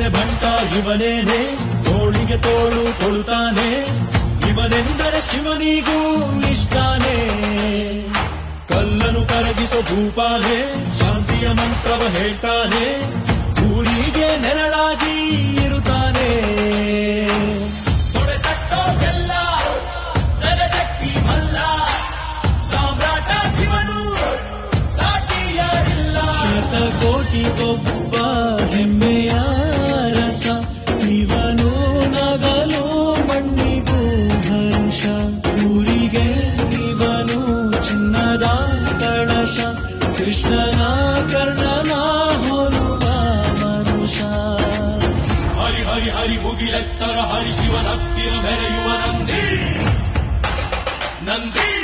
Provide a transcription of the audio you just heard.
ಇವನೇ ಬಂಟ ಇವನೇನೆ ತೋಳಿಗೆ ತೋಳು ಕೊಡುತ್ತಾನೆ ಇವನೆಂದರೆ ಶಿವನಿಗೂ ಇಷ್ಟಾನೇ ಕಲ್ಲನು ಕರಗಿಸೋ ಭೂಪಾನೆ ಶಾಂತಿಯ ಮಂತ್ರವ ಹೇಳ್ತಾನೆ ಊರಿಗೆ ನೆರಳಾಗಿ ಇರುತ್ತಾನೆ ತೊಡೆ ತಟ್ಟೋದೆಲ್ಲ ಜಗಜಟ್ಟಿ ಮಲ್ಲ ಸಾಮ್ರಾಟ ಇವನು ಸಾಟಿ ಯಾರಿಲ್ಲ ಶತಕೋಟಿಗೊಬ್ಬ ಹೆಮ್ಮೆಯ ರಸ ಇವನು ನಗಲು ಮಣ್ಣಿಗೂ ಹರ್ಷ ಊರಿಗೆ ಇವನು ಚಿನ್ನದ ಕಳಶ ಕೃಷ್ಣನ ಕರ್ಣನ ಹೋಲುವ ಮನುಷ್ಯ ಹರಿ ಹರಿ ಹರಿ ಮುಗಿಲೆತ್ತರ ಹರಿ ಶಿವನ ಹತ್ತಿರ ಮೆರೆಯುವ ನಂದಿ ನಂದಿ